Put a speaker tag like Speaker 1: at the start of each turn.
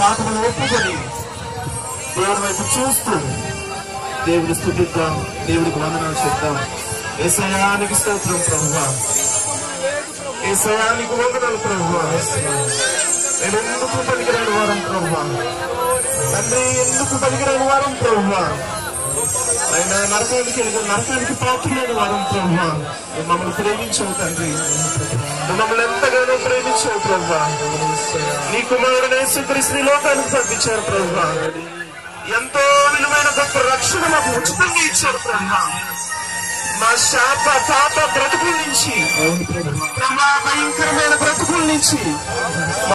Speaker 1: పాపను ఒప్పుకొని దేవుడి వైపు చూస్తూ దేవుడి స్థుతిద్దాం దేవుడికి వందనాలు చెప్తాం ఏసయానికి స్తోత్రం ప్రభువా ఏసయానికి వందనాలు ప్రభువా నేను ఎందుకు పనికిరాని వారం ప్రభువా తండ్రి ఎందుకు పనికిరాని వారం ప్రభువా ఆయన నరకానికి వెళ్ళి నరకానికి పాత్రలేని వారం ప్రభువా నువ్వు మమ్మల్ని ప్రేమించవు తండ్రి నువ్వు మమ్మల్ని ఎంతగానో ప్రేమించావు ప్రభువా నీ కుమారుడు యేసుక్రీస్తు ఈ లోకానికి పంపించారు ప్రభువా ఎంతో విలువైన గొప్ప రక్షణ మాకు ఉచితంగా ఇచ్చారు బ్రహ్మ మా శాప పాప బ్రతుకుల నుంచి బ్రహ్మ భయంకరమైన బ్రతుకుల నుంచి